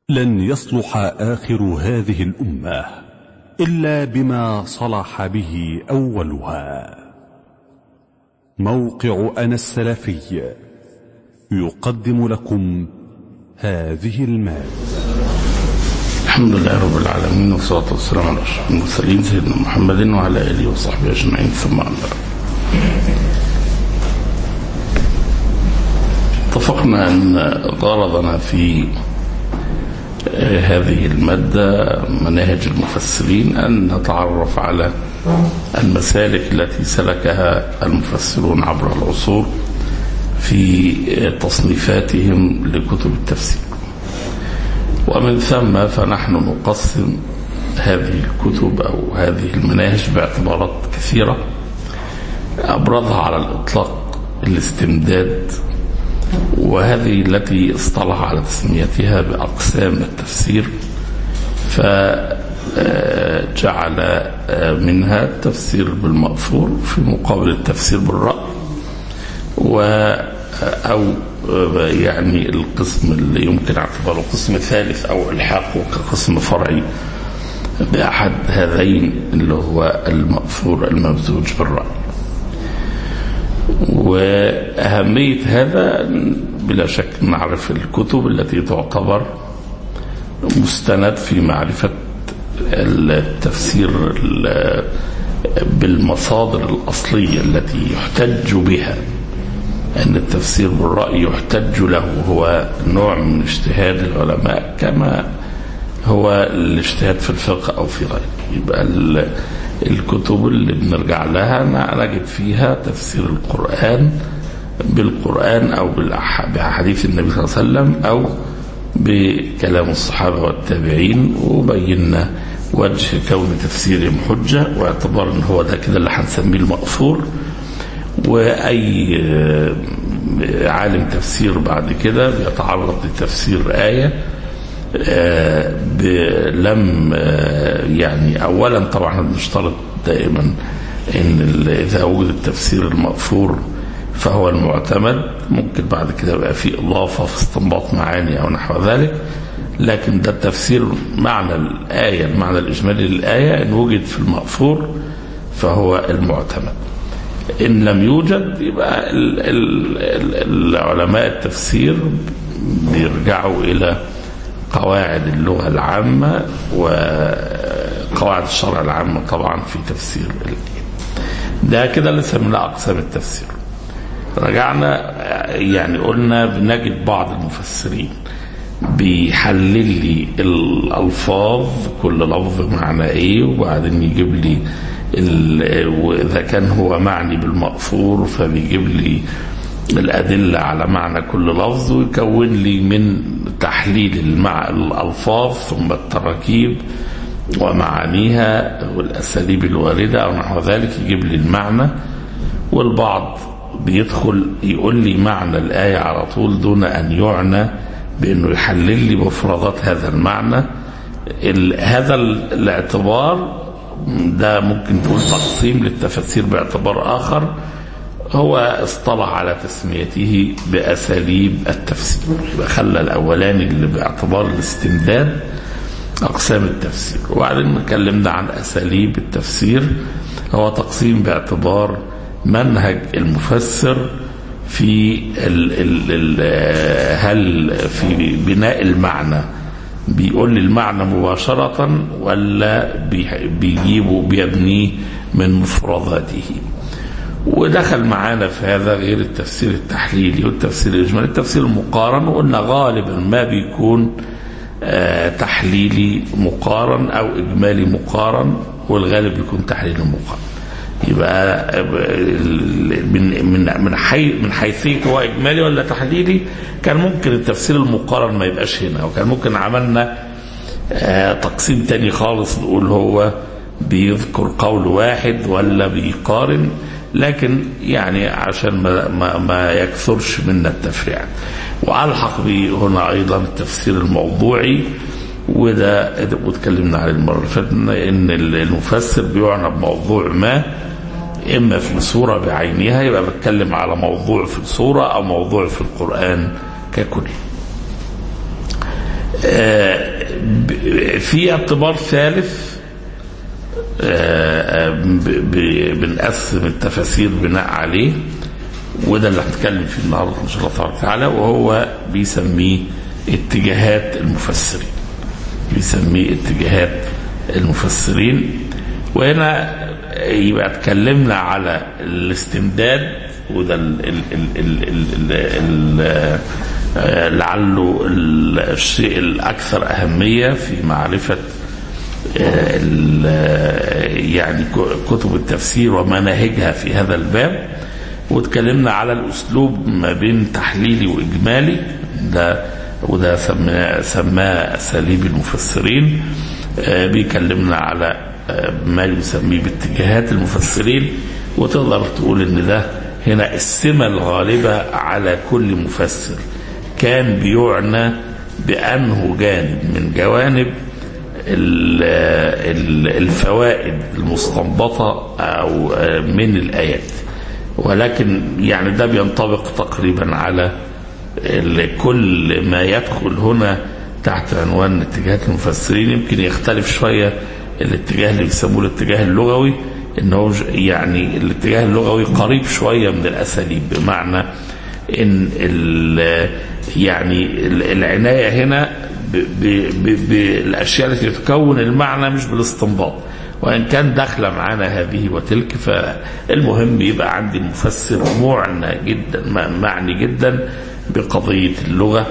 لن يصلح آخر هذه الأمة إلا بما صلح به أولها موقع أنا السلفي يقدم لكم هذه المادة الحمد لله رب العالمين والصلاة والسلام على أشرف المرسلين سيدنا محمد وعلى آله وصحبه أجمعين ثم أما بعد اتفقنا أن غرضنا في هذه المادة مناهج المفسرين أن نتعرف على المسالك التي سلكها المفسرون عبر العصور في تصنيفاتهم لكتب التفسير ومن ثم فنحن نقسم هذه الكتب أو هذه المناهج باعتبارات كثيرة أبرزها على الإطلاق الاستمداد وهذه التي اصطلح على تسميتها بأقسام التفسير فجعل منها التفسير بالمأثور في مقابل التفسير بالرأي و أو يعني القسم اللي يمكن اعتباره قسم ثالث أو إلحاقه كقسم فرعي بأحد هذين اللي هو المأثور الممزوج بالرأي وأهمية هذا بلا شك نعرف الكتب التي تعتبر مستند في معرفة التفسير بالمصادر الأصلية التي يحتج بها أن التفسير بالرأي يحتج له هو نوع من اجتهاد العلماء كما هو الاجتهاد في الفقه أو في غيره يبقى الكتب اللي بنرجع لها نجد فيها تفسير القرآن بالقرآن أو بأحاديث النبي صلى الله عليه وسلم أو بكلام الصحابة والتابعين وبينا وجه كون تفسيرهم حجة واعتبار ان هو ده كده اللي هنسميه المأثور وأي عالم تفسير بعد كده بيتعرض لتفسير آية لم يعني أولا طبعا بنشترط دائما ان إذا وجد التفسير المأثور فهو المعتمد ممكن بعد كده يبقى في إضافة في استنباط معاني أو نحو ذلك لكن ده التفسير معنى الآية المعنى الإجمالي للآية إن وجد في المأثور فهو المعتمد إن لم يوجد يبقى العلماء التفسير بيرجعوا إلى قواعد اللغة العامة وقواعد الشرع العامة طبعا في تفسير ده كده اللي سميناه أقسام التفسير رجعنا يعني قلنا بنجد بعض المفسرين بيحلل لي الألفاظ كل لفظ معنى إيه وبعدين يجيب لي وإذا كان هو معني بالمأثور فبيجيب لي الأدلة على معنى كل لفظ ويكون لي من تحليل المع... الألفاظ ثم التراكيب ومعانيها والأساليب الواردة أو نحو ذلك يجيب لي المعنى والبعض بيدخل يقول لي معنى الآية على طول دون أن يعنى بأنه يحلل لي مفردات هذا المعنى هذا الاعتبار ده ممكن تقول تقسيم للتفسير باعتبار آخر هو اصطلح على تسميته بأساليب التفسير يبقى خلى الأولاني اللي باعتبار الاستمداد أقسام التفسير وبعدين اتكلمنا عن أساليب التفسير هو تقسيم باعتبار منهج المفسر في ال ال ال هل في بناء المعنى بيقول لي المعنى مباشرة ولا بيجيبه بيبنيه من مفرداته ودخل معانا في هذا غير التفسير التحليلي والتفسير الإجمالي التفسير المقارن وقلنا غالبا ما بيكون آه تحليلي مقارن أو إجمالي مقارن والغالب بيكون تحليلي مقارن يبقى من من من حي من حيثيه هو اجمالي ولا تحليلي كان ممكن التفسير المقارن ما يبقاش هنا وكان ممكن عملنا آه تقسيم تاني خالص نقول هو بيذكر قول واحد ولا بيقارن لكن يعني عشان ما, ما, ما يكثرش منا التفريع والحق به هنا ايضا التفسير الموضوعي وده واتكلمنا عليه المره اللي فاتت ان المفسر بيعنى بموضوع ما اما في السوره بعينها يبقى بتكلم على موضوع في السوره او موضوع في القران ككل. آه، ب- في اعتبار ثالث آه، ب- ب- بنقسم التفاسير بناء عليه وده اللي هنتكلم فيه النهارده ان شاء الله تبارك وتعالى وهو بيسميه اتجاهات المفسرين بيسميه اتجاهات المفسرين وهنا يبقى اتكلمنا على الاستمداد وده ال ال ال ال ال ال ال آه، لعله ال- الشيء الاكثر اهميه في معرفه آه، ال- آه، يعني ك- كتب التفسير ومناهجها في هذا الباب واتكلمنا على الاسلوب ما بين تحليلي واجمالي ده وده سماه سماه اساليب المفسرين آه، بيكلمنا على آه، ما يسميه باتجاهات المفسرين وتقدر تقول ان ده هنا السمه الغالبه على كل مفسر كان بيعنى بانه جانب من جوانب ال- ال- الفوائد المستنبطة أو من الآيات ولكن يعني ده بينطبق تقريبا على ال- كل ما يدخل هنا تحت عنوان اتجاهات المفسرين يمكن يختلف شوية الاتجاه اللي بيسموه الاتجاه اللغوي ان هو ج- يعني الاتجاه اللغوي قريب شوية من الأساليب بمعنى ان ال- يعني ال- العناية هنا ب- ب- ب- بالاشياء التي تكون المعنى مش بالاستنباط وان كان داخله معانا هذه وتلك فالمهم يبقى عندي المفسر معنى جدا م- معني جدا بقضيه اللغه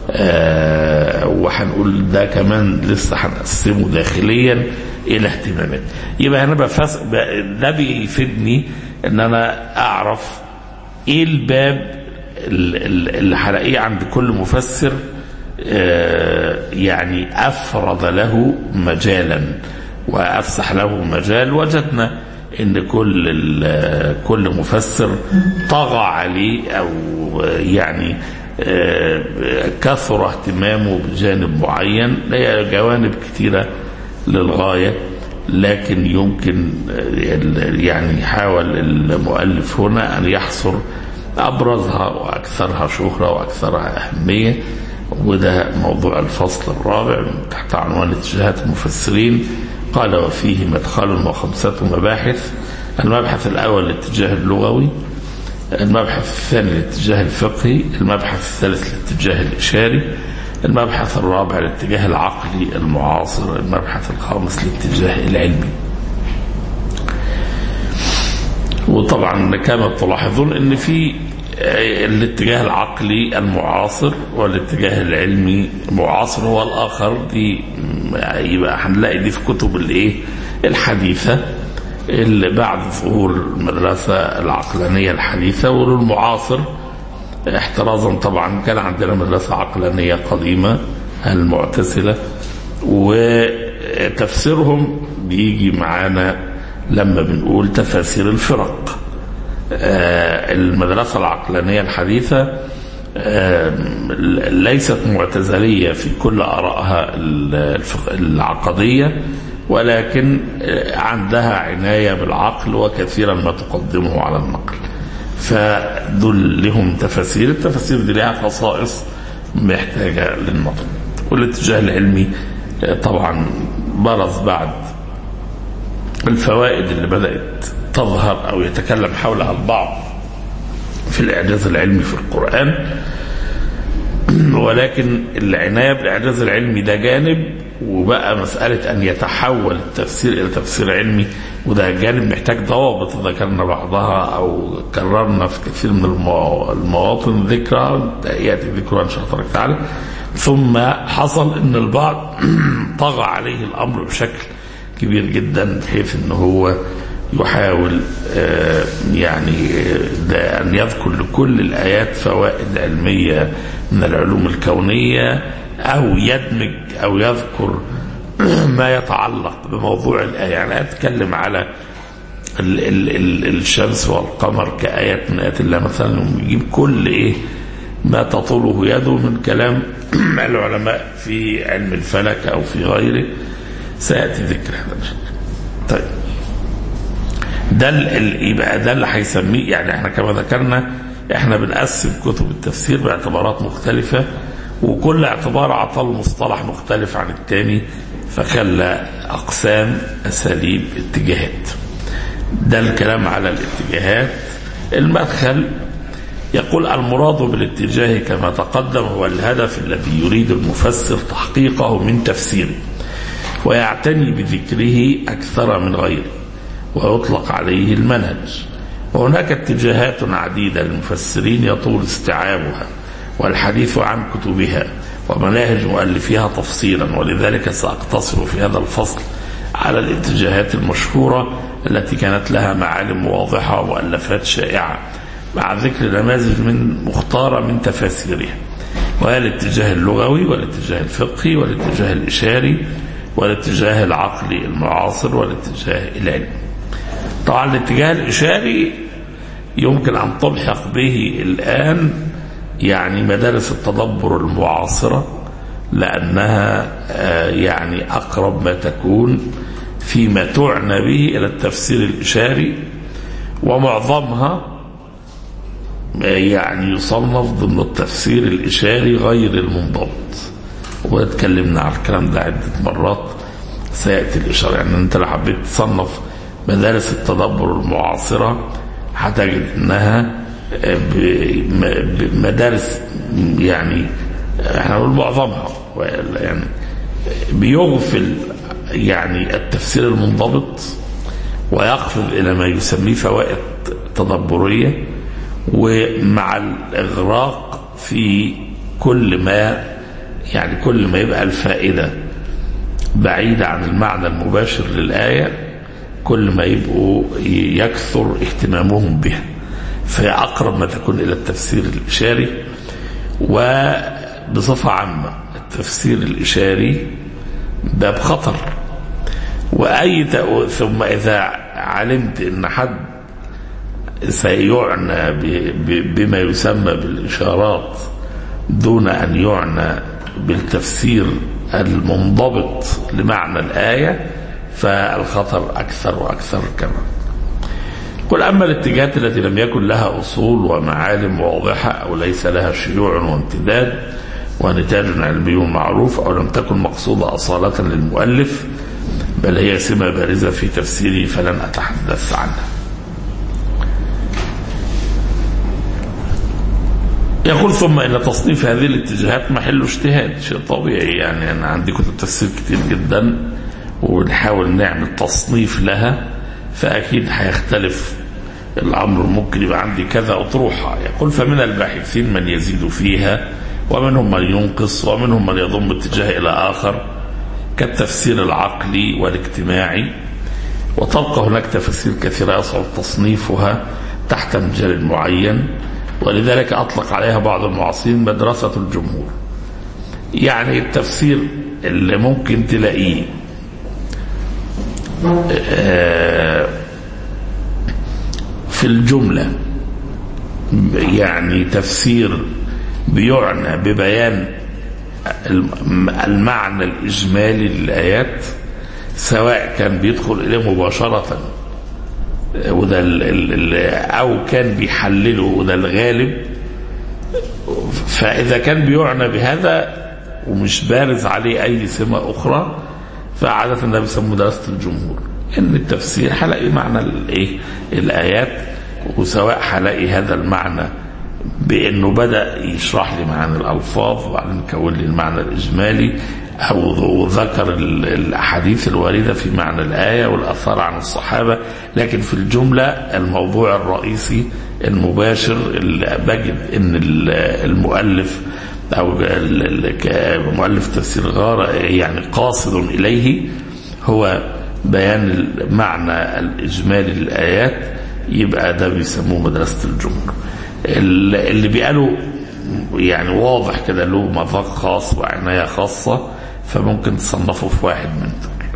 آه وهنقول ده كمان لسه هنقسمه داخليا الى اهتمامات يبقى انا بفس ب- ده بيفيدني ان انا اعرف ايه الباب ال- ال- اللي هلاقيه عند كل مفسر آه، يعني افرض له مجالا وافسح له مجال وجدنا ان كل ال- كل مفسر طغى عليه او يعني آه، كثر اهتمامه بجانب معين هي جوانب كثيره للغايه لكن يمكن آه، يعني حاول المؤلف هنا ان يحصر ابرزها واكثرها شهره واكثرها اهميه وده موضوع الفصل الرابع من تحت عنوان اتجاهات المفسرين قال وفيه مدخل وخمسة مباحث المبحث الأول الاتجاه اللغوي المبحث الثاني الاتجاه الفقهي المبحث الثالث الاتجاه الإشاري المبحث الرابع الاتجاه العقلي المعاصر المبحث الخامس الاتجاه العلمي وطبعا كما تلاحظون ان في الاتجاه العقلي المعاصر والاتجاه العلمي معاصر هو الاخر دي يبقى هنلاقي دي في كتب الايه الحديثه اللي بعد ظهور المدرسه العقلانيه الحديثه والمعاصر احترازا طبعا كان عندنا مدرسه عقلانيه قديمه المعتزله وتفسيرهم بيجي معانا لما بنقول تفاسير الفرق آه، المدرسة العقلانية الحديثة آه، ليست معتزلية في كل آرائها الفق- العقدية ولكن آه، عندها عناية بالعقل وكثيرا ما تقدمه على النقل فدول لهم تفاسير التفاسير دي لها خصائص محتاجة للنقل والاتجاه العلمي آه، طبعا برز بعد الفوائد اللي بدأت تظهر أو يتكلم حولها البعض في الإعجاز العلمي في القرآن ولكن العناية بالإعجاز العلمي ده جانب وبقى مسألة أن يتحول التفسير إلى تفسير علمي وده جانب محتاج ضوابط ذكرنا بعضها أو كررنا في كثير من الموا- المواطن ذكرى يأتي ذكرها إن شاء الله تبارك وتعالى ثم حصل أن البعض طغى عليه الأمر بشكل كبير جدا بحيث أنه هو يحاول آه، يعني آه، ده أن يذكر لكل الآيات فوائد علمية من العلوم الكونية أو يدمج أو يذكر ما يتعلق بموضوع الآية يعني أتكلم على ال ال ال الشمس والقمر كآيات من آيات الله مثلا ويجيب كل إيه ما تطوله يده من كلام العلماء في علم الفلك أو في غيره سيأتي ذكر هذا إن شاء الله. طيب ده ال- ال- يبقى ده اللي هيسميه يعني احنا كما ذكرنا احنا بنقسم كتب التفسير باعتبارات مختلفة وكل اعتبار عطى المصطلح مختلف عن الثاني فخلى أقسام أساليب اتجاهات ده الكلام على الاتجاهات المدخل يقول المراد بالاتجاه كما تقدم هو الهدف الذي يريد المفسر تحقيقه من تفسيره ويعتني بذكره أكثر من غيره ويطلق عليه المنهج وهناك اتجاهات عديدة للمفسرين يطول استيعابها والحديث عن كتبها ومناهج مؤلفيها تفصيلا ولذلك سأقتصر في هذا الفصل على الاتجاهات المشهورة التي كانت لها معالم واضحة ومؤلفات شائعة مع ذكر نماذج من مختارة من تفاسيرها وهي الاتجاه اللغوي والاتجاه الفقهي والاتجاه الإشاري والاتجاه العقلي المعاصر والاتجاه العلمي طبعا الاتجاه الإشاري يمكن أن تلحق به الآن يعني مدارس التدبر المعاصرة لأنها يعني أقرب ما تكون فيما تعنى به إلى التفسير الإشاري ومعظمها يعني يصنف ضمن التفسير الإشاري غير المنضبط واتكلمنا على الكلام ده عدة مرات سيأتي الإشارة يعني أنت لو حبيت تصنف مدارس التدبر المعاصرة هتجد أنها بمدارس يعني احنا نقول معظمها يعني بيغفل يعني التفسير المنضبط ويقفز إلى ما يسميه فوائد تدبرية ومع الإغراق في كل ما يعني كل ما يبقى الفائدة بعيدة عن المعنى المباشر للآية كل ما يبقوا يكثر اهتمامهم بها فهي أقرب ما تكون إلى التفسير الإشاري وبصفة عامة التفسير الإشاري ده بخطر وأي ثم إذا علمت أن حد سيعنى بما يسمى بالإشارات دون أن يعنى بالتفسير المنضبط لمعنى الآية فالخطر أكثر وأكثر كمان قل أما الاتجاهات التي لم يكن لها أصول ومعالم واضحة أو ليس لها شيوع وامتداد ونتاج علمي معروف أو لم تكن مقصودة أصالة للمؤلف بل هي سمة بارزة في تفسيري فلن أتحدث عنها يقول ثم ان تصنيف هذه الاتجاهات محل اجتهاد شيء طبيعي يعني انا عندي كتب تفسير كتير جدا ونحاول نعمل تصنيف لها فاكيد هيختلف الامر ممكن يبقى عندي كذا اطروحه يقول فمن الباحثين من يزيد فيها ومنهم من ينقص ومنهم من يضم اتجاه الى اخر كالتفسير العقلي والاجتماعي وتبقى هناك تفاسير كثيره يصعب تصنيفها تحت مجال معين ولذلك أطلق عليها بعض المعاصرين مدرسة الجمهور يعني التفسير اللي ممكن تلاقيه في الجملة يعني تفسير بيعنى ببيان المعنى الإجمالي للآيات سواء كان بيدخل إليه مباشرة وده او كان بيحلله وده الغالب فاذا كان بيعنى بهذا ومش بارز عليه اي سمه اخرى فعاده ده بيسموه دراسه الجمهور ان التفسير هلاقي معنى الايه الايات وسواء هلاقي هذا المعنى بانه بدا يشرح لي معاني الالفاظ وبعدين كون لي المعنى الاجمالي أو ذكر الأحاديث الواردة في معنى الآية والأثار عن الصحابة لكن في الجملة الموضوع الرئيسي المباشر اللي بجد أن المؤلف أو مؤلف تفسير غارة يعني قاصد إليه هو بيان المعنى الإجمالي للآيات يبقى ده بيسموه مدرسة الجمهور اللي بيقالوا يعني واضح كده له مذاق خاص وعناية خاصة فممكن تصنفه في واحد من دول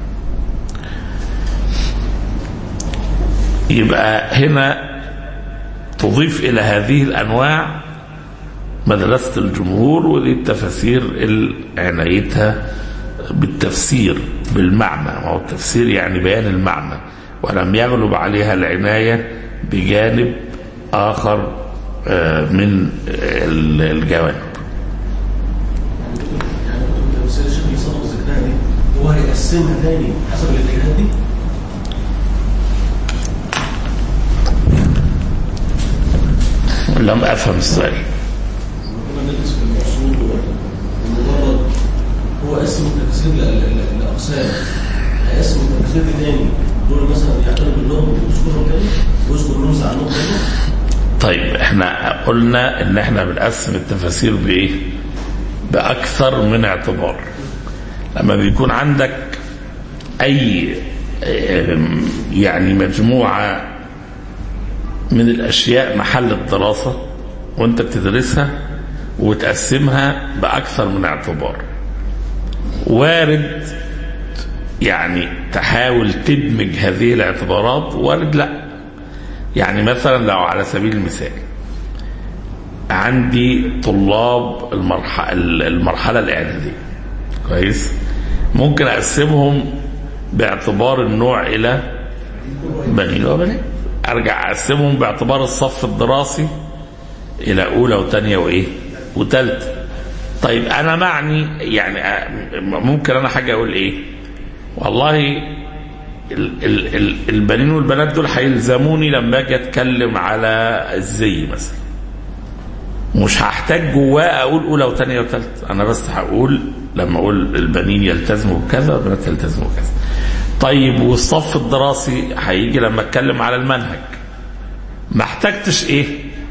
يبقى هنا تضيف إلى هذه الأنواع مدرسة الجمهور ودي التفاسير اللي عنايتها بالتفسير بالمعنى وهو التفسير يعني بيان المعنى ولم يغلب عليها العناية بجانب آخر من الجوانب اقسمها تاني حسب الاتجاهات دي لم افهم السؤال كنا ندرس في الموصول ومجرد هو قسم التكسير ل- ل- لاقسام هيقسم التكسير تاني دول مثلا يعتبر بالنوم ويذكرهم تاني ويذكر رمز عنهم تاني طيب احنا قلنا ان احنا بنقسم التفاسير بايه باكثر من اعتبار لما بيكون عندك اي ام، يعني مجموعه من الاشياء محل الدراسه وانت بتدرسها وتقسمها باكثر من اعتبار وارد يعني تحاول تدمج هذه الاعتبارات وارد لا يعني مثلا لو على سبيل المثال عندي طلاب المرحلة, المرحلة الإعدادية كويس ممكن أقسمهم باعتبار النوع إلى بنين وبنات أرجع أقسمهم باعتبار الصف الدراسي إلى أولى وثانية وإيه وثالثة طيب أنا معني يعني أ- ممكن أنا حاجة أقول إيه والله ال- ال- ال- البنين والبنات دول هيلزموني لما اجي اتكلم على الزي مثلا مش هحتاج جواه اقول اولى وثانيه وثالثه انا بس هقول لما اقول البنين يلتزموا بكذا والبنات يلتزموا بكذا طيب والصف الدراسي هيجي لما اتكلم على المنهج ما احتجتش ايه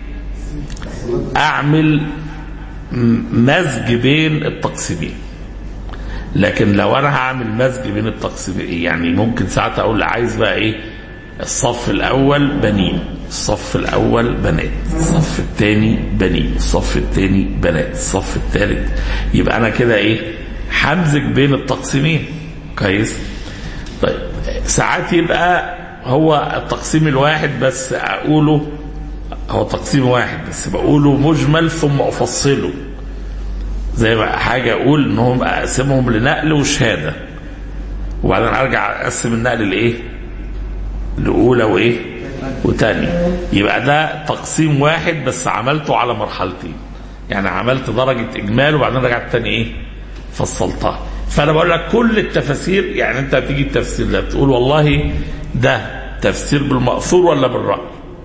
اعمل م- مزج بين التقسيمين لكن لو انا هعمل مزج بين التقسيمين يعني ممكن ساعات اقول عايز بقى ايه الصف الاول بنين الصف الاول بنات الصف الثاني بنين الصف الثاني بنات الصف الثالث يبقى انا كده ايه همزج بين التقسيمين كويس طيب ساعات يبقى هو التقسيم الواحد بس اقوله هو تقسيم واحد بس بقوله مجمل ثم افصله زي ما حاجه اقول انهم اقسمهم لنقل وشهاده وبعدين ارجع اقسم النقل لايه؟ لاولى وايه؟ وتاني يبقى ده تقسيم واحد بس عملته على مرحلتين يعني عملت درجه اجمال وبعدين رجعت تاني ايه؟ فصلتها فانا بقول لك كل التفاسير يعني انت هتيجي التفسير ده بتقول والله ده تفسير بالمأثور ولا بالرأي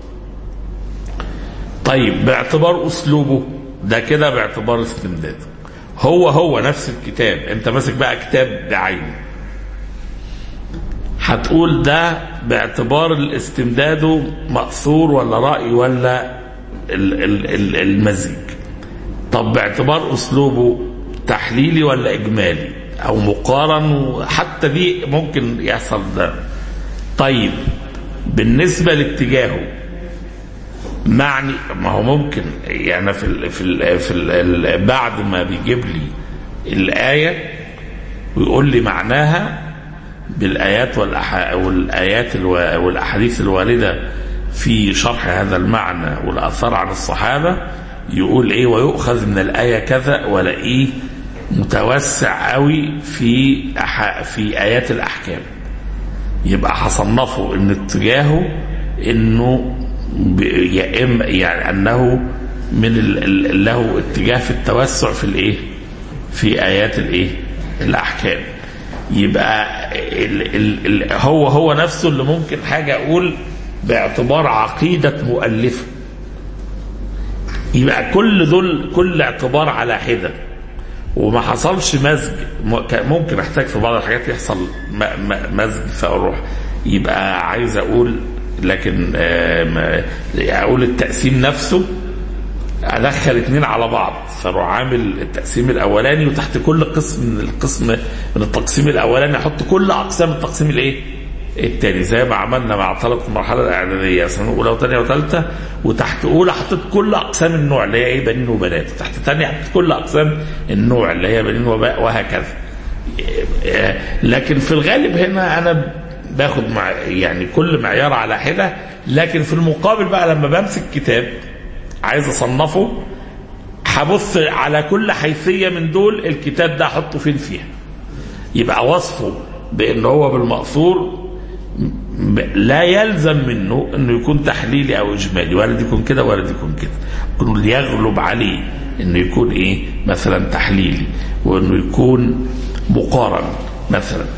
طيب باعتبار اسلوبه ده كده باعتبار استمداده هو هو نفس الكتاب انت ماسك بقى كتاب بعينه هتقول ده باعتبار الاستمداد مأثور ولا رأي ولا ال- ال- ال- المزيج طب باعتبار اسلوبه تحليلي ولا اجمالي او مقارن وحتى دي ممكن يحصل ده طيب بالنسبه لاتجاهه معني ما هو ممكن يعني في ال في ال في ال بعد ما بيجيب لي الايه ويقول لي معناها بالايات والأح والايات الو- والاحاديث الوارده في شرح هذا المعنى والاثار عن الصحابه يقول ايه ويؤخذ من الايه كذا ولاقيه متوسع قوي في أح في ايات الاحكام يبقى هصنفه ان اتجاهه انه ب- يا إما يعني انه من ال- ال- له اتجاه في التوسع في الايه؟ في ايات الايه؟ الاحكام. يبقى ال ال ال هو هو نفسه اللي ممكن حاجه اقول باعتبار عقيده مؤلفه. يبقى كل دول كل اعتبار على حده وما حصلش مزج م- كان ممكن احتاج في بعض الحاجات يحصل م- م- مزج فاروح يبقى عايز اقول لكن آه، ما- اقول التقسيم نفسه ادخل اتنين على بعض فاروح عامل التقسيم الاولاني وتحت كل قسم من القسم من التقسيم الاولاني احط كل اقسام التقسيم الايه؟ التاني زي ما عملنا مع طلبه المرحله الاعداديه سنه اولى وثانيه وثالثه وتحت اولى حطيت كل اقسام النوع اللي هي ايه بنين وبنات وتحت ثانيه حطيت كل اقسام النوع اللي هي بنين وباء وهكذا لكن في الغالب هنا انا باخد مع يعني كل معيار على حده لكن في المقابل بقى لما بمسك كتاب عايز اصنفه هبص على كل حيثيه من دول الكتاب ده احطه فين فيها يبقى وصفه بان هو بالمأثور ب- لا يلزم منه انه يكون تحليلي او اجمالي وارد يكون كده وارد يكون كده يكون اللي يغلب عليه انه يكون ايه مثلا تحليلي وانه يكون مقارن مثلا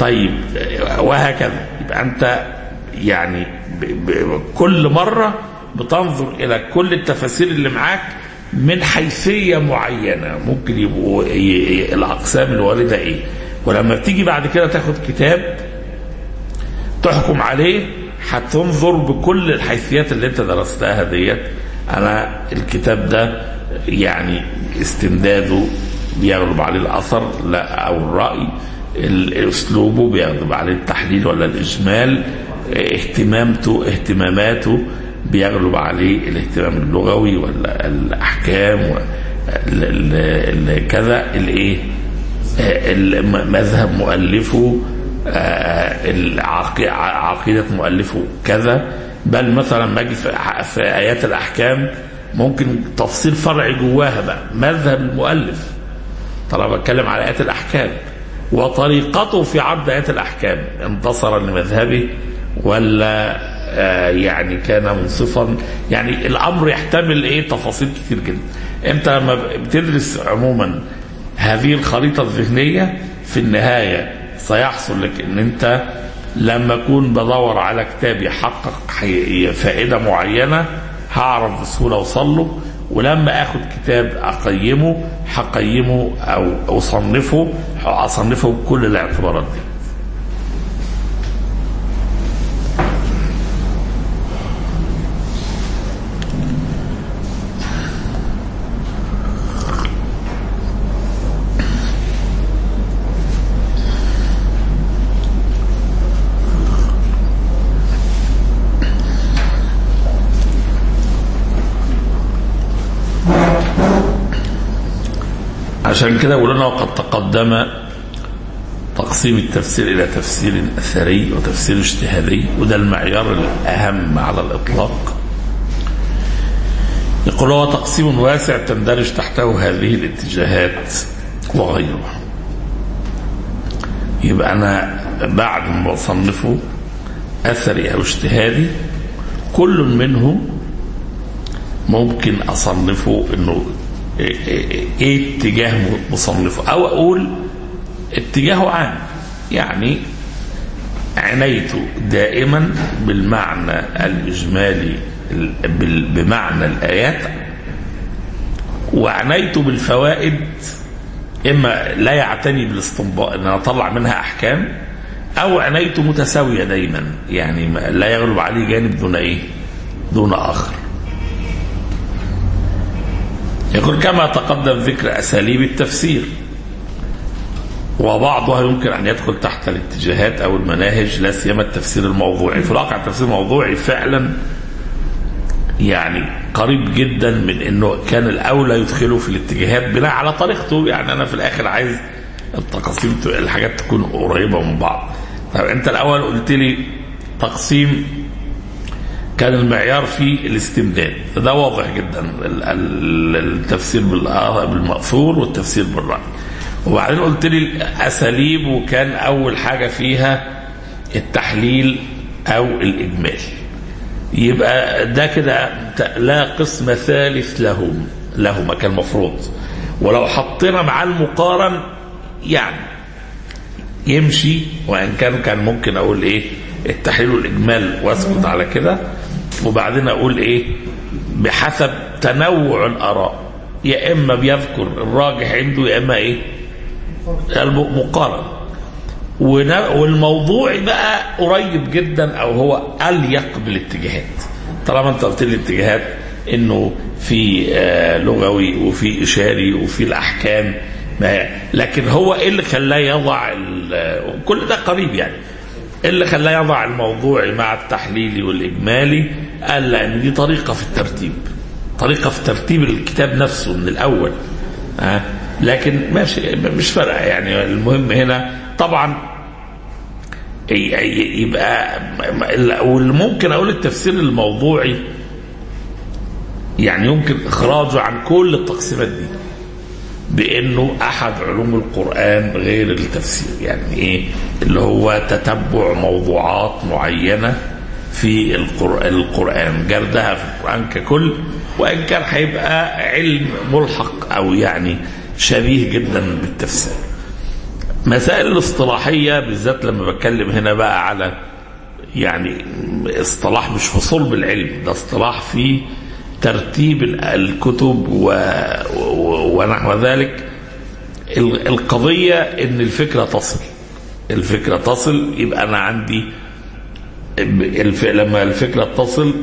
طيب وهكذا يبقى انت يعني ب ب كل مره بتنظر الى كل التفاسير اللي معاك من حيثيه معينه ممكن يبقوا ي- ي- الاقسام الوارده ايه ولما بتيجي بعد كده تاخد كتاب تحكم عليه هتنظر بكل الحيثيات اللي انت درستها ديت انا الكتاب ده يعني استمداده بيغلب عليه الاثر لا او الراي ال- اسلوبه بيغلب عليه التحليل ولا الاجمال اهتمامته اهتماماته بيغلب عليه الاهتمام اللغوي ولا الاحكام و- ال- ال- ال- كذا الايه آه، الم- مذهب مؤلفه آه، العقي- ع- عقيدة مؤلفه كذا بل مثلا ما اجي في ح- في آيات الأحكام ممكن تفصيل فرعي جواها بقى مذهب المؤلف طالما بتكلم على آيات الأحكام وطريقته في عرض آيات الأحكام انتصر لمذهبه ولا آه، يعني كان منصفا يعني الأمر يحتمل إيه تفاصيل كتير جدا أنت لما بتدرس عموما هذه الخريطة الذهنية في النهاية سيحصل لك ان انت لما اكون بدور على كتاب يحقق حي- فائدة معينة هعرف بسهولة اوصل له ولما اخد كتاب اقيمه هقيمه او اصنفه اصنفه بكل الاعتبارات دي عشان كده بيقولوا لنا وقد تقدم تقسيم التفسير الى تفسير اثري وتفسير اجتهادي وده المعيار الاهم على الاطلاق يقول هو تقسيم واسع تندرج تحته هذه الاتجاهات وغيرها يبقى انا بعد ما اصنفه اثري او اجتهادي كل منهم ممكن اصنفه انه ايه, إيه, إيه اتجاه مصنفه او اقول اتجاهه عام يعني عنيت دائما بالمعنى الاجمالي ال- بال- بمعنى الايات وعنيت بالفوائد اما لا يعتني بالاستنباط ان انا اطلع منها احكام او عنيت متساويه دايما يعني ما- لا يغلب عليه جانب دون ايه دون اخر يقول كما تقدم ذكر اساليب التفسير وبعضها يمكن ان يدخل تحت الاتجاهات او المناهج لا سيما التفسير الموضوعي في الواقع التفسير الموضوعي فعلا يعني قريب جدا من انه كان الاولى يدخله في الاتجاهات بناء على طريقته يعني انا في الاخر عايز التقاسيم ت- الحاجات تكون قريبه من بعض طب انت الاول قلت لي تقسيم كان المعيار فيه الاستمداد ده واضح جدا ال- ال- التفسير بالآ- بالمأثور والتفسير بالرأي وبعدين قلت لي الأساليب وكان أول حاجة فيها التحليل أو الإجمال يبقى ده كده لا قسم ثالث لهم لهما كان المفروض ولو حطينا مع المقارن يعني يمشي وان كان كان ممكن اقول ايه التحليل والاجمال واسكت على كده وبعدين اقول ايه بحسب تنوع الاراء يا اما بيذكر الراجح عنده يا اما ايه المقارن ون- والموضوع بقى قريب جدا او هو اليق بالاتجاهات طالما انت قلت لي الاتجاهات انه في آه، لغوي وفي اشاري وفي الاحكام ما لكن هو ايه اللي خلاه يضع ال- كل ده قريب يعني إيه اللي خلاه يضع الموضوعي مع التحليلي والاجمالي قال لان دي طريقه في الترتيب طريقه في ترتيب الكتاب نفسه من الاول آه. لكن ماشي مش فارقه يعني المهم هنا طبعا ي- ي- يبقى واللي ممكن اقول التفسير الموضوعي يعني يمكن اخراجه عن كل التقسيمات دي بانه احد علوم القران غير التفسير يعني ايه اللي هو تتبع موضوعات معينه في القرآن, القرآن جردها في القرآن ككل وإن كان هيبقى علم ملحق أو يعني شبيه جدا بالتفسير مسائل الاصطلاحية بالذات لما بتكلم هنا بقى على يعني اصطلاح مش في صلب العلم ده اصطلاح في ترتيب ال- الكتب و... و... ونحو ذلك ال- القضية ان الفكرة تصل الفكرة تصل يبقى انا عندي الف... لما الفكرة تصل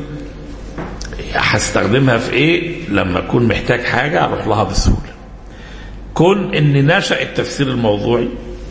هستخدمها في ايه لما اكون محتاج حاجة اروح لها بسهولة كون ان نشأ التفسير الموضوعي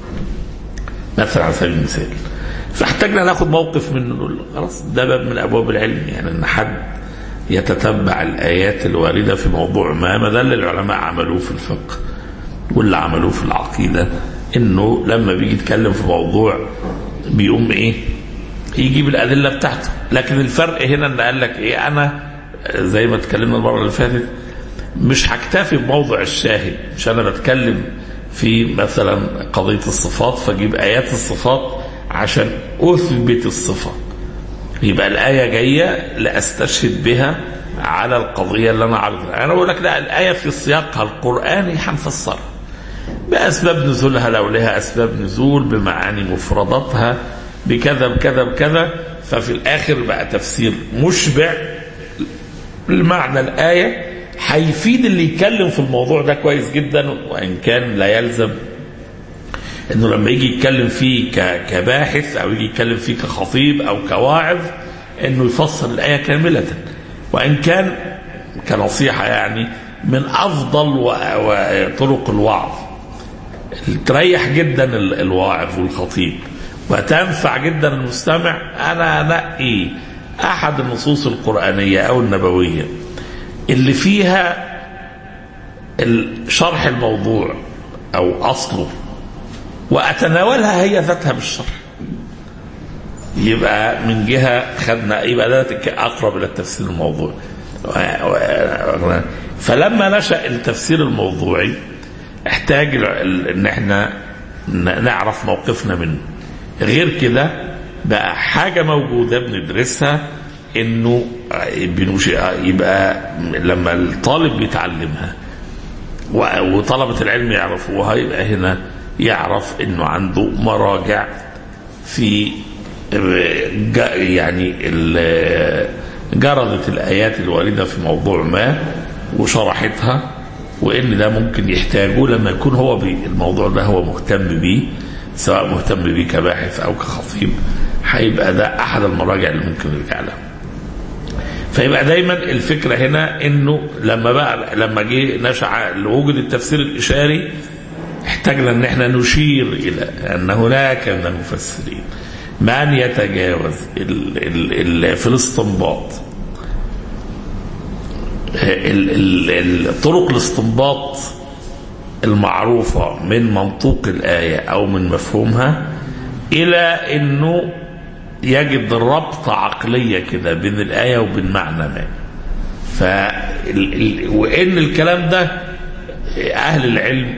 مثلا على سبيل المثال فاحتاجنا ناخد موقف منه نقول خلاص ده باب من ابواب العلم يعني ان حد يتتبع الايات الوارده في موضوع ما ما ده اللي العلماء عملوه في الفقه واللي عملوه في العقيده انه لما بيجي يتكلم في موضوع بيقوم ايه يجيب الادله بتاعته لكن الفرق هنا ان قال لك ايه انا زي ما اتكلمنا المره اللي فاتت مش هكتفي بموضع الشاهد مش انا بتكلم في مثلا قضيه الصفات فاجيب ايات الصفات عشان اثبت الصفه يبقى الايه جايه لاستشهد بها على القضيه اللي انا عارضها انا بقول لك لا الايه في سياقها القراني هنفسرها باسباب نزولها لو لها اسباب نزول بمعاني مفرداتها بكذا بكذا بكذا ففي الاخر بقى تفسير مشبع المعنى الآية هيفيد اللي يتكلم في الموضوع ده كويس جدا وإن كان لا يلزم انه لما يجي يتكلم فيه ك- كباحث او يجي يتكلم فيه كخطيب او كواعظ انه يفسر الايه كامله وان كان كنصيحه يعني من افضل و- وطرق الوعظ تريح جدا ال- الواعظ والخطيب وتنفع جدا المستمع انا انقي احد النصوص القرانيه او النبويه اللي فيها ال- شرح الموضوع او اصله واتناولها هي ذاتها بالشرح يبقى من جهه خدنا يبقى ده اقرب الى التفسير الموضوعي و- و- فلما نشا التفسير الموضوعي احتاج ال- ال- ان احنا ن- نعرف موقفنا منه غير كده بقى حاجه موجوده بندرسها انه بنوش- يبقى لما الطالب بيتعلمها و- وطلبة العلم يعرفوها يبقى هنا يعرف انه عنده مراجع في ج- يعني ال- جردت الايات الوارده في موضوع ما وشرحتها وان ده ممكن يحتاجه لما يكون هو بي الموضوع ده هو مهتم بيه سواء مهتم بيه كباحث او كخطيب هيبقى ده احد المراجع اللي ممكن يرجع لها فيبقى دايما الفكره هنا انه لما بقى لما جه نشع وجد التفسير الاشاري احتاجنا ان احنا نشير الى ان هناك من المفسرين من يتجاوز ال ال ال في الاستنباط ال ال ال طرق الاستنباط المعروفة من منطوق الآية أو من مفهومها إلى أنه يجد ربط عقلية كده بين الآية وبين معنى ما ف وإن الكلام ده أهل العلم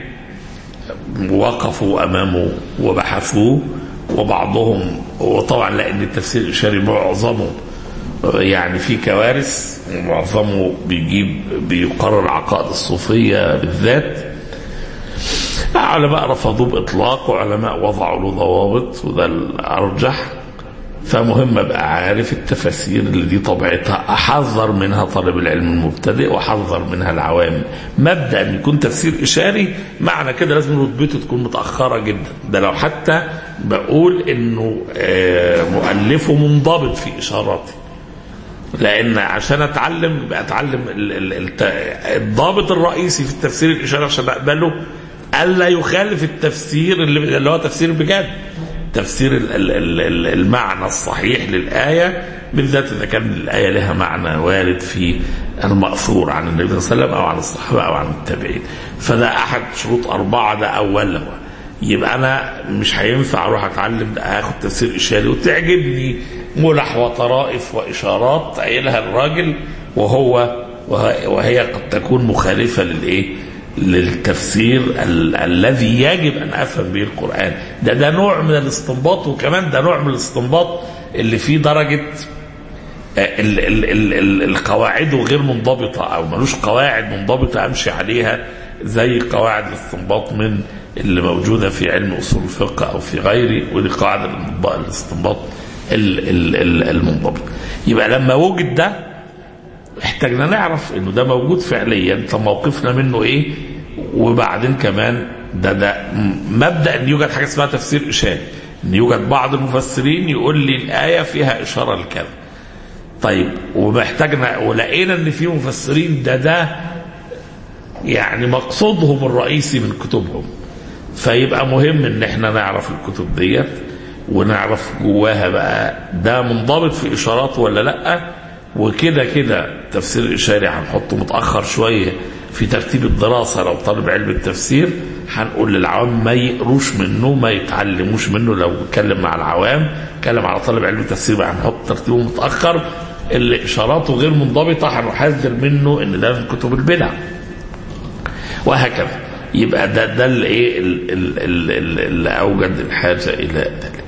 وقفوا أمامه وبحثوه وبعضهم وطبعا لأن التفسير الإشاري معظمه يعني في كوارث ومعظمه بيجيب بيقرر عقائد الصوفية بالذات علماء رفضوه بإطلاق وعلماء وضعوا له ضوابط وده الأرجح فمهم ابقى عارف التفاسير اللي دي طبيعتها احذر منها طالب العلم المبتدئ واحذر منها العوام مبدا ان يكون تفسير اشاري معنى كده لازم رتبته تكون متاخره جدا ده لو حتى بقول انه آه، مؤلفه منضبط في اشاراته لان عشان اتعلم يبقى اتعلم ال- ال- الت- الضابط الرئيسي في التفسير الاشاري عشان اقبله الا يخالف التفسير اللي اللي هو تفسير بجد تفسير ال- ال- ال- ال- المعنى الصحيح للآية بالذات إذا كان الآية لها معنى وارد في المأثور عن النبي صلى الله عليه وسلم أو عن الصحابة أو عن التابعين فده أحد شروط أربعة ده أولا يبقى أنا مش هينفع أروح أتعلم ده آخد تفسير إشاري وتعجبني ملح وطرائف وإشارات قايلها الراجل وهو وه- وهي قد تكون مخالفة للإيه؟ للتفسير ال- الذي يجب ان افهم به القران ده ده نوع من الاستنباط وكمان ده نوع من الاستنباط اللي فيه درجه ال ال ال ال القواعد غير منضبطه او ملوش قواعد منضبطه امشي عليها زي قواعد الاستنباط من اللي موجودة في علم أصول الفقه أو في غيره ودي قاعدة الاستنباط- الاستنباط ال- ال- ال- المنضبط يبقى لما وجد ده احتاجنا نعرف انه ده موجود فعليا طب موقفنا منه ايه وبعدين كمان ده ده م- مبدا ان يوجد حاجه اسمها تفسير اشاره ان يوجد بعض المفسرين يقول لي الايه فيها اشاره لكذا طيب ومحتاجنا ولقينا ان في مفسرين ده ده يعني مقصودهم الرئيسي من كتبهم فيبقى مهم ان احنا نعرف الكتب ديت ونعرف جواها بقى ده منضبط في اشاراته ولا لا وكده كده تفسير الاشاري هنحطه متاخر شويه في ترتيب الدراسه لو طالب علم التفسير هنقول للعوام ما يقروش منه ما يتعلموش منه لو اتكلم مع العوام اتكلم على طالب علم التفسير بقى هنحط ترتيبه متاخر اللي اشاراته غير منضبطه هنحذر منه ان ده من كتب البدع وهكذا يبقى ده ده الايه ال- ال- ال- ال- اللي اوجد الحاجه الى ذلك.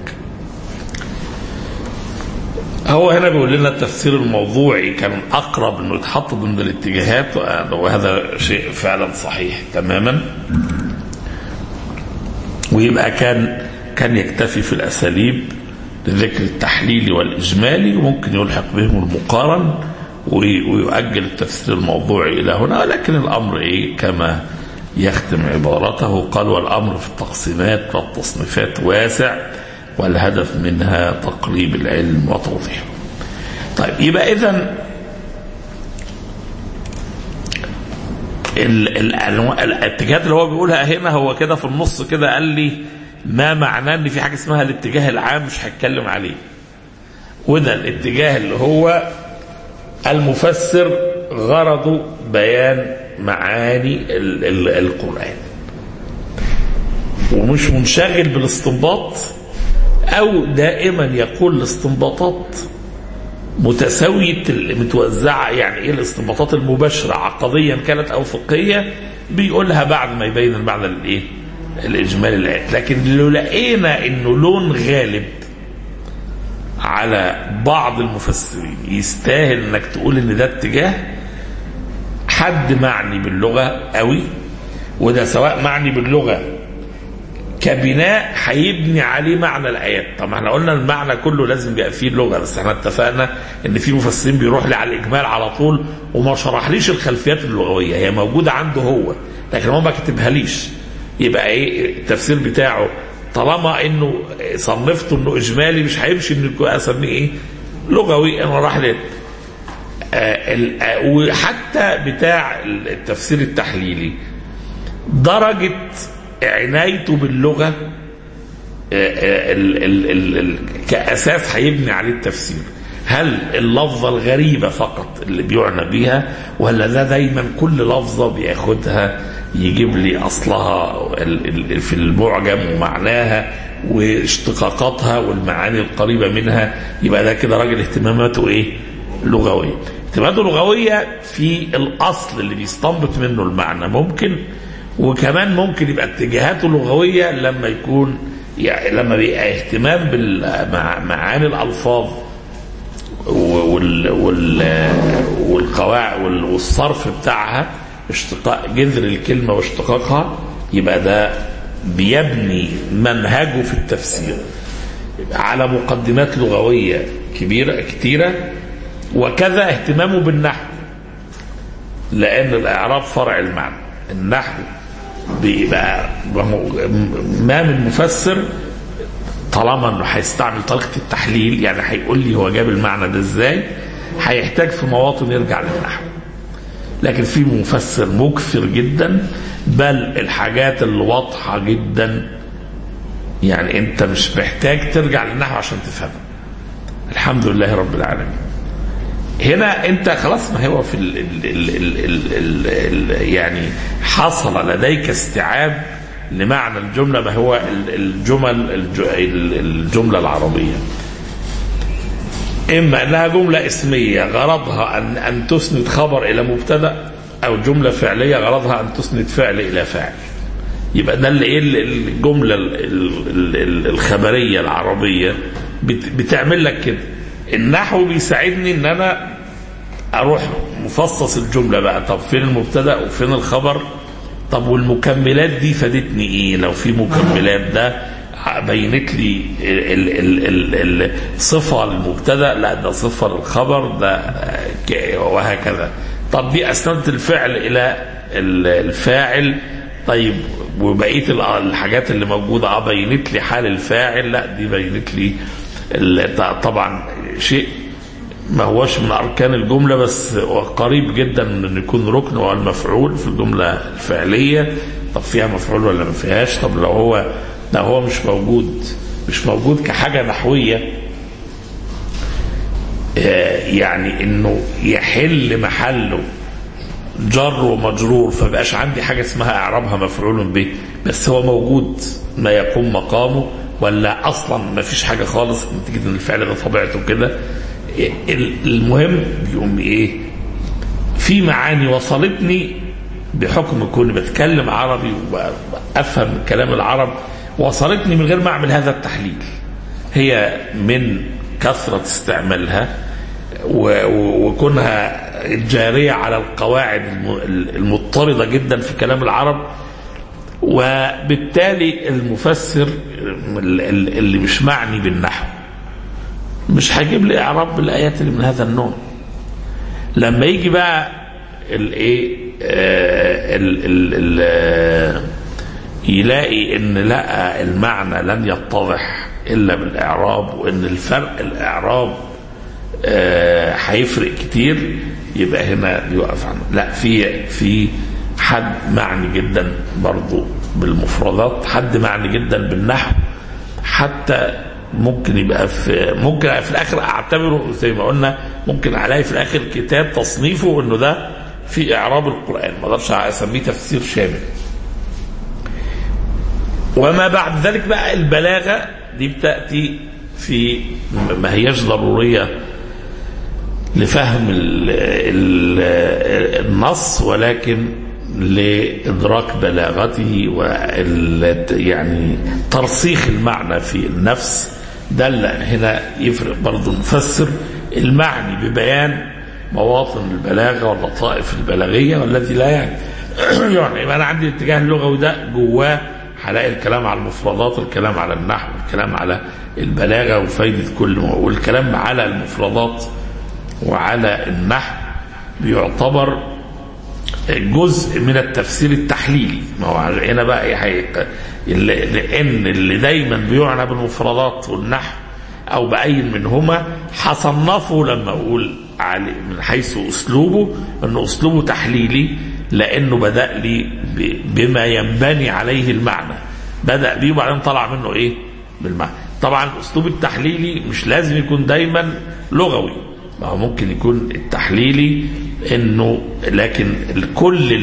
هو هنا بيقول لنا التفسير الموضوعي كان اقرب انه يتحط ضمن الاتجاهات وهذا شيء فعلا صحيح تماما. ويبقى كان كان يكتفي في الاساليب لذكر التحليلي والاجمالي وممكن يلحق بهم المقارن وي- ويؤجل التفسير الموضوعي الى هنا ولكن الامر ايه كما يختم عبارته قال والامر في التقسيمات والتصنيفات واسع والهدف منها تقريب العلم وتوضيحه. طيب يبقى اذا ال- ال- الأنواع- الاتجاهات اللي هو بيقولها هنا هو كده في النص كده قال لي ما معناه ان في حاجه اسمها الاتجاه العام مش هتكلم عليه وده الاتجاه اللي هو المفسر غرضه بيان معاني ال- ال- القرآن ومش منشغل بالاستنباط أو دائما يقول الاستنباطات متساوية ال- متوزعة يعني إيه الاستنباطات المباشرة عقديا كانت أو فقهية بيقولها بعد ما يبين المعنى الإيه الإجمالي الآيات لكن لو لقينا إنه لون غالب على بعض المفسرين يستاهل انك تقول ان ده اتجاه حد معني باللغه قوي وده سواء معني باللغه كبناء هيبني عليه معنى الايات طب احنا قلنا المعنى كله لازم يبقى فيه اللغه بس احنا اتفقنا ان في مفسرين بيروح لي على الاجمال على طول وما شرحليش الخلفيات اللغويه هي موجوده عنده هو لكن هو ما كتبها ليش يبقى ايه التفسير بتاعه طالما انه صنفته انه اجمالي مش هيمشي ان اسميه ايه لغوي انا راح ليه آه، ال- آه، وحتى بتاع التفسير التحليلي درجة عنايته باللغة آه، آه، ال- ال- ال- ال- كأساس هيبني عليه التفسير هل اللفظة الغريبة فقط اللي بيعنى بيها ولا ده دايما كل لفظة بياخدها يجيب لي أصلها ال- ال- في المعجم ومعناها واشتقاقاتها والمعاني القريبة منها يبقى ده كده راجل اهتماماته ايه لغوية اهتماماته لغوية في الأصل اللي بيستنبط منه المعنى ممكن وكمان ممكن يبقى اتجاهاته لغوية لما يكون يعني لما بيبقى اهتمام بالمعاني الألفاظ وال وال والقواعد وال- والصرف بتاعها اشتقاق جذر الكلمة واشتقاقها يبقى ده بيبني منهجه في التفسير على مقدمات لغوية كبيرة كتيرة وكذا اهتمامه بالنحو لأن الإعراب فرع المعنى النحو بيبقى ما من مفسر طالما انه هيستعمل طريقه التحليل يعني هيقول لي هو جاب المعنى ده ازاي هيحتاج في مواطن يرجع للنحو لكن في مفسر مكثر جدا بل الحاجات اللي واضحه جدا يعني انت مش محتاج ترجع للنحو عشان تفهمها الحمد لله رب العالمين هنا انت خلاص ما هو في ال ال ال ال ال ال ال يعني حصل لديك استيعاب لمعنى الجمله ما هو ال- الجمل الج- ال- الجمله العربيه اما انها جمله اسميه غرضها ان ان تسند خبر الى مبتدا او جمله فعليه غرضها ان تسند فعل الى فاعل يبقى ده اللي ايه ال- الجمله ال- ال- ال- الخبريه العربيه بت- بتعمل لك كده النحو بيساعدني ان انا اروح مفصص الجمله بقى طب فين المبتدا وفين الخبر طب والمكملات دي فادتني ايه لو في مكملات ده بينت لي ال- ال- ال- ال- صفة للمبتدا لا ده صفة للخبر ده ك- وهكذا طب دي أسندت الفعل إلى ال- الفاعل طيب وبقية ال- الحاجات اللي موجودة اه بينت لي حال الفاعل لا دي بينت لي ال- طبعا شيء ما هوش من أركان الجملة بس هو قريب جدا من أن يكون ركن وهو المفعول في الجملة الفعلية طب فيها مفعول ولا ما فيهاش طب لو هو لو هو مش موجود مش موجود كحاجة نحوية آه، يعني انه يحل محله جر ومجرور فبقاش عندي حاجة اسمها اعرابها مفعول به بس هو موجود ما يقوم مقامه ولا اصلا ما فيش حاجة خالص نتيجة ان الفعل ده طبيعته كده ال- المهم بيقوم ايه في معاني وصلتني بحكم كوني بتكلم عربي وافهم كلام العرب وصلتني من غير ما اعمل هذا التحليل هي من كثرة استعمالها و- و- وكونها جارية على القواعد الم- المضطردة جدا في كلام العرب وبالتالي المفسر ال- ال- اللي مش معني بالنحو مش هيجيب لي اعراب بالايات اللي من هذا النوع لما يجي بقى الايه آه، ال- ال- ال- آه، يلاقي ان لا المعنى لن يتضح الا بالاعراب وان الفرق الاعراب آه، هيفرق كتير يبقى هنا يقف عنه لا في في حد معني جدا برضو بالمفردات حد معني جدا بالنحو حتى ممكن يبقى في ممكن في الاخر اعتبره زي ما قلنا ممكن الاقي في الاخر كتاب تصنيفه انه ده في اعراب القران ما اقدرش اسميه تفسير شامل وما بعد ذلك بقى البلاغه دي بتاتي في ما هياش ضروريه لفهم ال ال النص ولكن لإدراك بلاغته وال يعني ترسيخ المعنى في النفس ده اللي هنا يفرق برضه المفسر المعني ببيان مواطن البلاغة واللطائف البلاغية والذي لا يعني يعني يبقى أنا عندي الاتجاه اللغوي ده جواه هلاقي الكلام على المفردات الكلام على النحو الكلام على البلاغة وفايدة كل والكلام على المفردات وعلى النحو بيعتبر جزء من التفسير التحليلي ما هو هنا بقى إيه حقيقة لان اللي دايما بيعنى بالمفردات والنحو او باي منهما هصنفه لما اقول علي من حيث اسلوبه انه اسلوبه تحليلي لانه بدا لي ب- بما ينبني عليه المعنى بدا بيه وبعدين طلع منه ايه بالمعنى طبعا الاسلوب التحليلي مش لازم يكون دايما لغوي ما هو ممكن يكون التحليلي انه لكن كل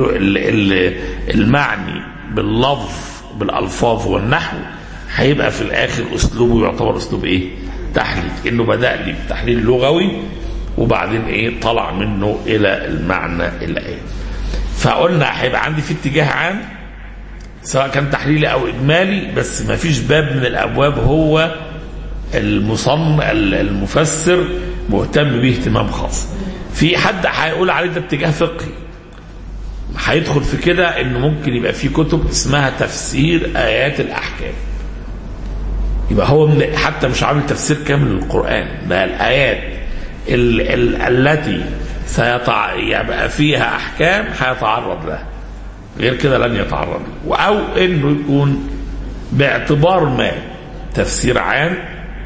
المعني باللفظ بالالفاظ والنحو هيبقى في الاخر اسلوبه يعتبر اسلوب ايه؟ تحليل انه بدا لي بتحليل لغوي وبعدين ايه طلع منه الى المعنى الايه فقلنا هيبقى عندي في اتجاه عام سواء كان تحليلي او اجمالي بس ما فيش باب من الابواب هو المصن المفسر مهتم به اهتمام خاص في حد هيقول عليه ده اتجاه فقهي هيدخل في كده انه ممكن يبقى في كتب اسمها تفسير ايات الاحكام يبقى هو من حتى مش عامل تفسير كامل للقران ده الايات ال ال التي سيطع يبقى فيها احكام هيتعرض لها غير كده لن يتعرض له او انه يكون باعتبار ما تفسير عام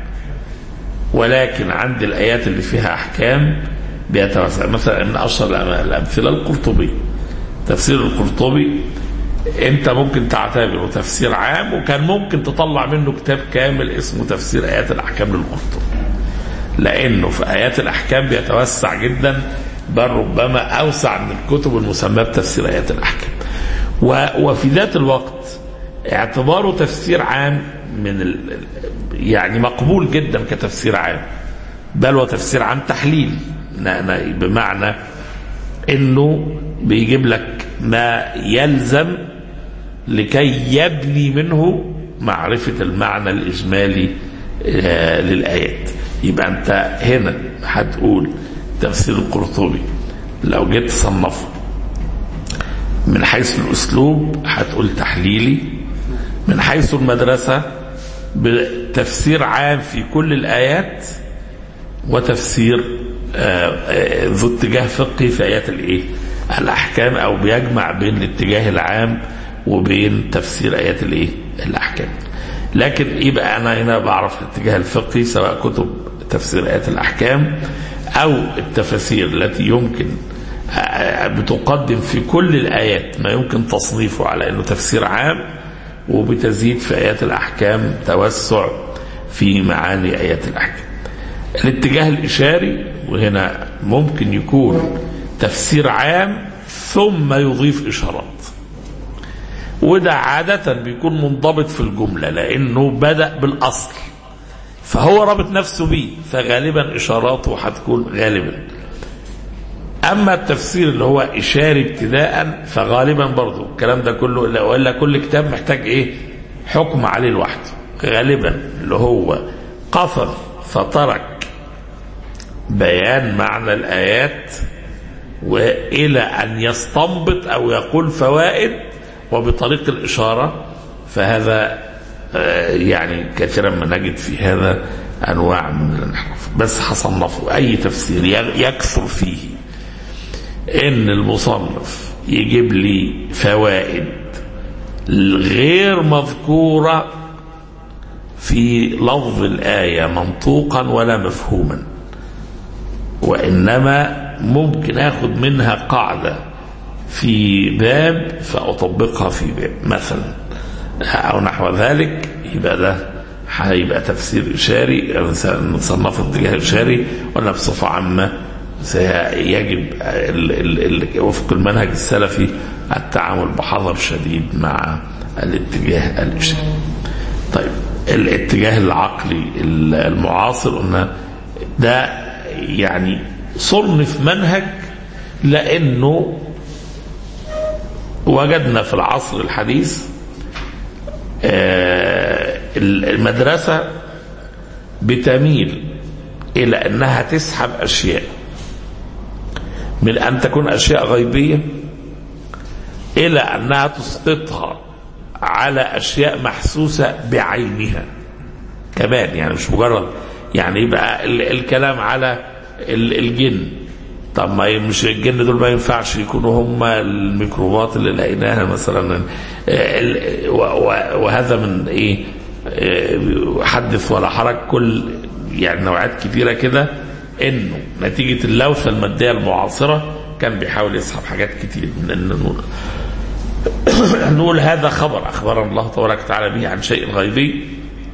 ولكن عند الايات اللي فيها احكام بيتوسع مثلا من اشهر الامثله القرطبي تفسير القرطبي انت ممكن تعتبره تفسير عام وكان ممكن تطلع منه كتاب كامل اسمه تفسير ايات الاحكام للقرطبي لانه في ايات الاحكام بيتوسع جدا بل ربما اوسع من الكتب المسماه بتفسير ايات الاحكام وفي ذات الوقت اعتباره تفسير عام من ال يعني مقبول جدا كتفسير عام بل وتفسير عام تحليل بمعنى انه بيجيب لك ما يلزم لكي يبني منه معرفة المعنى الإجمالي للآيات يبقى أنت هنا هتقول تفسير القرطبي لو جيت تصنفه من حيث الأسلوب هتقول تحليلي من حيث المدرسة بتفسير عام في كل الآيات وتفسير آه، آه، ذو اتجاه فقهي في آيات الإيه؟ الأحكام أو بيجمع بين الاتجاه العام وبين تفسير آيات الإيه؟ الأحكام لكن يبقى أنا هنا بعرف الاتجاه الفقهي سواء كتب تفسير آيات الأحكام أو التفاسير التي يمكن آه، بتقدم في كل الآيات ما يمكن تصنيفه على أنه تفسير عام وبتزيد في آيات الأحكام توسع في معاني آيات الأحكام الاتجاه الإشاري وهنا ممكن يكون تفسير عام ثم يضيف إشارات وده عادة بيكون منضبط في الجملة لأنه بدأ بالأصل فهو رابط نفسه بيه فغالبا إشاراته هتكون غالبا أما التفسير اللي هو إشاري ابتداء فغالبا برضو الكلام ده كله إلا وإلا كل كتاب محتاج إيه حكم عليه لوحده غالبا اللي هو قصر فترك بيان معنى الآيات وإلى أن يستنبط أو يقول فوائد وبطريق الإشارة فهذا آه، يعني كثيرا ما نجد في هذا أنواع من الانحراف بس هصنفه أي تفسير يغ- يكثر فيه إن المصنف يجيب لي فوائد غير مذكورة في لفظ الآية منطوقا ولا مفهوما وإنما ممكن أخذ منها قاعدة في باب فأطبقها في باب مثلا أو نحو ذلك يبقى ده هيبقى تفسير إشاري نصنف اتجاه إشاري ولا بصفة عامة سيجب ال ال ال وفق المنهج السلفي التعامل بحذر شديد مع الاتجاه الإشاري طيب الاتجاه العقلي المعاصر قلنا ده يعني صنف منهج لانه وجدنا في العصر الحديث آه، المدرسة بتميل إلى أنها تسحب أشياء من أن تكون أشياء غيبية إلى أنها تسقطها على أشياء محسوسة بعينها كمان يعني مش مجرد يعني يبقى ال- الكلام على ال- الجن طب ما ي- مش الجن دول ما ينفعش يكونوا هم الميكروبات اللي لقيناها مثلا آه، ال- و- و- وهذا من ايه آه، حدث ولا حرج كل يعني نوعات كبيره كده انه نتيجه اللوثه الماديه المعاصره كان بيحاول يسحب حاجات كتير من انه نقول نقول هذا خبر اخبرنا الله تبارك وتعالى به عن شيء غيبي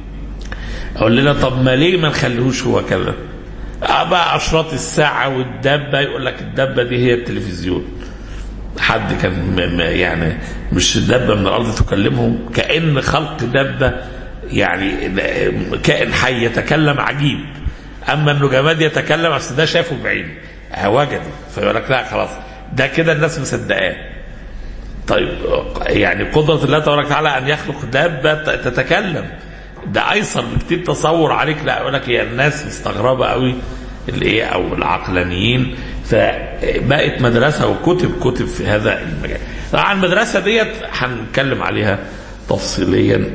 اقول لنا طب ما ليه ما نخليهوش هو كذا آه بقى اشراط الساعه والدبه يقول لك الدبه دي هي التلفزيون حد كان م- م- يعني مش دبه من الارض تكلمهم كان خلق دبه يعني كائن حي يتكلم عجيب اما انه جماد يتكلم اصل ده شافه بعينه آه وجده فيقول لك لا خلاص ده كده الناس مصدقاه طيب يعني قدرة الله تبارك وتعالى أن يخلق دابة تتكلم ده أيسر بكتير تصور عليك لا أقول لك هي الناس مستغربة قوي الإيه أو العقلانيين فبقت مدرسة وكتب كتب في هذا المجال طبعا المدرسة ديت هنتكلم عليها تفصيليا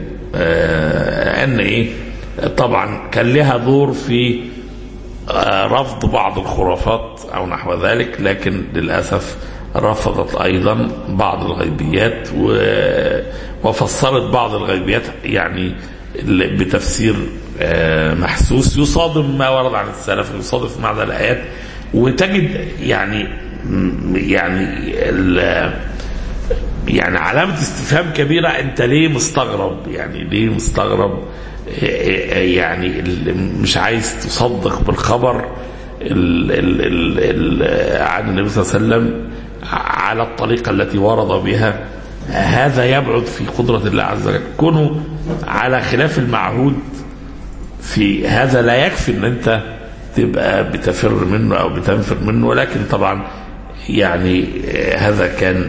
آه أن إيه طبعا كان لها دور في آه، رفض بعض الخرافات او نحو ذلك لكن للاسف رفضت ايضا بعض الغيبيات و- وفسرت بعض الغيبيات يعني ال- بتفسير آه، محسوس يصادم ما ورد عن السلف يصادف معنى الايات وتجد يعني م- يعني ال- يعني علامة استفهام كبيرة أنت ليه مستغرب يعني ليه مستغرب يعني ال- مش عايز تصدق بالخبر ال ال ال ال عن النبي صلى الله عليه وسلم على الطريقة التي ورد بها هذا يبعد في قدرة الله عز وجل كونوا على خلاف المعهود في هذا لا يكفي ان انت تبقى بتفر منه او بتنفر منه ولكن طبعا يعني آه، هذا كان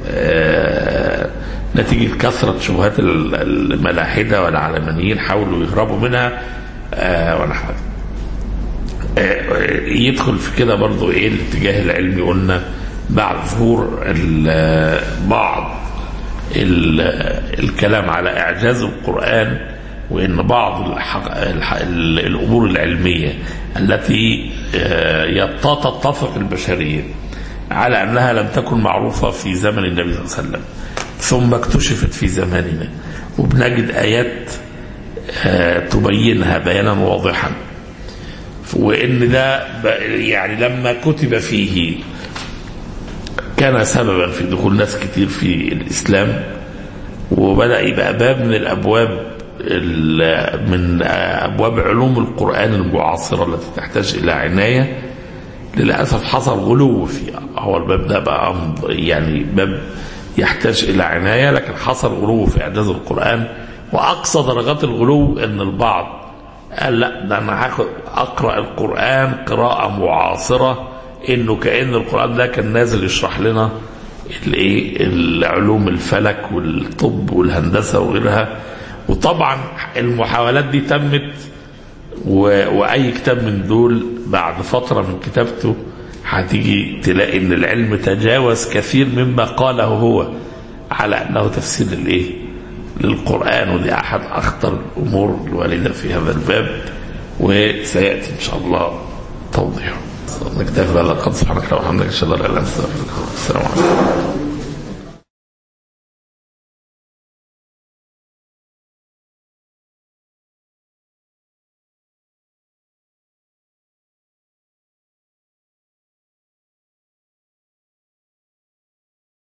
آه، نتيجة كثرة شبهات ال- الملاحدة والعلمانيين حاولوا يهربوا منها آه، ونحو ذلك. آه، يدخل في كده برضو ايه الاتجاه العلمي قلنا بعد ظهور ال- بعض ال- الكلام على إعجاز القرآن وإن بعض الحق الح- ال- الأمور العلمية التي آه، يت- تتفق البشرية على أنها لم تكن معروفة في زمن النبي صلى الله عليه وسلم ثم اكتشفت في زماننا وبنجد آيات آه، تبينها بيانا واضحا وإن ده ب- يعني لما كتب فيه كان سببا في دخول ناس كتير في الإسلام وبدأ يبقى باب من الأبواب ال- من أبواب علوم القرآن المعاصرة التي تحتاج إلى عناية للأسف حصل غلو فيه هو الباب ده بقى أمر- يعني باب يحتاج إلى عناية لكن حصل غلو في إعجاز القرآن وأقصى درجات الغلو أن البعض قال لا ده أنا هاخد أقرأ القرآن قراءة معاصرة إنه كأن القرآن ده كان نازل يشرح لنا الايه العلوم الفلك والطب والهندسه وغيرها وطبعا المحاولات دي تمت و... واي كتاب من دول بعد فتره من كتابته هتيجي تلاقي ان العلم تجاوز كثير مما قاله هو على انه تفسير الايه للقران ودي احد اخطر الامور الوارده في هذا الباب وسياتي ان شاء الله توضيحه نكتفي بهذا القدر سبحانك اللهم وبحمدك اشهد ان لا اله الا انت استغفرك السلام عليكم